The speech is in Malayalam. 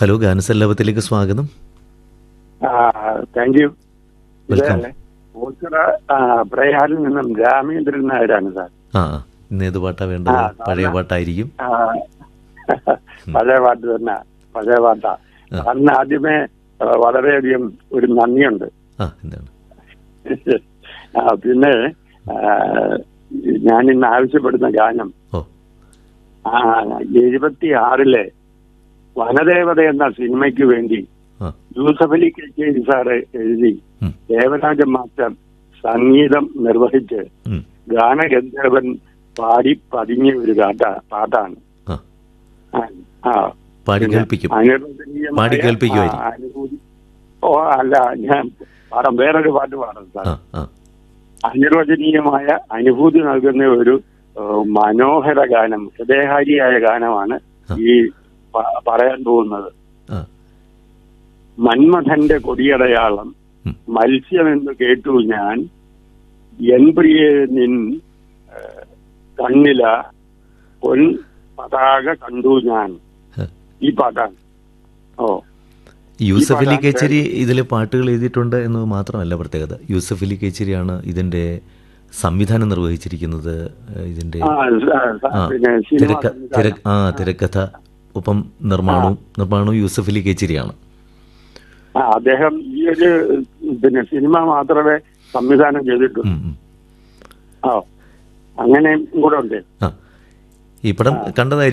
ഹലോ ഗാനസല്ലാപത്തിലേക്ക് സ്വാഗതം താങ്ക് യു Welcome. ഓച്ചിറ പ്രയാറിൽ നിന്നും രാമേന്ദ്രൻ നായരാണ് സാർ ആ ആ. ഇന്ന് ഏത് പാട്ടാ വേണ്ടത് ആ, പഴയ സാധാ- പാട്ടായിരിക്കും ആ, പഴയ പാട്ട് തന്നെ പഴയ പാട്ടാ ആ. അന്ന് ആദ്യമേ ആ, വളരെയധികം ഒരു നന്ദിയുണ്ട് ആ എന്താണ് ആ, പിന്നെ ആ, ഞാൻ ഇന്ന് ആവശ്യപ്പെടുന്ന ഗാനം ഓ ആ എഴുപത്തി ആറിലെ വനദേവത എന്ന സിനിമയ്ക്ക് വേണ്ടി ആ യൂസഫ് അലി കച്ചേരി സാറ് എഴുതി ഉം, ദേവരാജ മാസ്റ്റർ സംഗീതം നിർവഹിച്ച് ഉം, ഗാനഗന്ധർവൻ പാടി പതിഞ്ഞ ഒരു കാട്ട പാട്ടാണ് ആ ആ, ആ. പാടി പിന്നെ കേൾപ്പിക്കും അനുവദനീയമായ പാടി കേൾപ്പിക്കുമായിരിക്കും. ആ, അനുഭൂതി ഓ അല്ല ഞാൻ പാടാം വേറൊരു പാട്ട് പാടാം സാർ ആ ആ അനിർവചനീയമായ അനുഭൂതി നൽകുന്ന ഒരു ഏഹ്, മനോഹര ഗാനം ഹൃദയഹാരിയായ ഗാനമാണ് ആ. ഈ പ- പറയാൻ പോകുന്നത് ആ മന്മഥന്റെ കൊടിയടയാളം ഉം. മത്സ്യമെന്ന് കേട്ടു ഞാൻ എൻ പ്രിയ നിൻ ഏഹ്, കണ്ണില പൊൻ പതാക കണ്ടു ഞാൻ ഹ. ഈ പാട്ടാണ് ഓ യൂസഫ് അലി പാട്ടാണ് കേച്ചേരി ഇതിൽ പാട്ടുകൾ എഴുതിയിട്ടുണ്ട് എന്ന് മാത്രമല്ല പ്രത്യേകത യൂസഫ് അലി കേച്ചേരിയാണ് ഇതിൻ്റെ സംവിധാനം നിർവഹിച്ചിരിക്കുന്നത് ഏഹ് ഇതിൻ്റെ ആ, സ- സ- ആ പിന്നെ സിനിമ തിരക്ക തിര ആ തിരക്കഥ ഒപ്പം നിർമ്മാണവും നിർമ്മാണവും യൂസഫ് അലി കേച്ചേരിയാണ് ആ, അദ്ദേഹം ഈ ഒരു പിന്നെ സിനിമ മാത്രമേ സംവിധാനം ചെയ്തിട്ടുള്ളൂ ഉം, ഉം. ആ അങ്ങനെ കൂടെ ഉണ്ട് ആ ഈ പടം കണ്ടതായിരിക്കും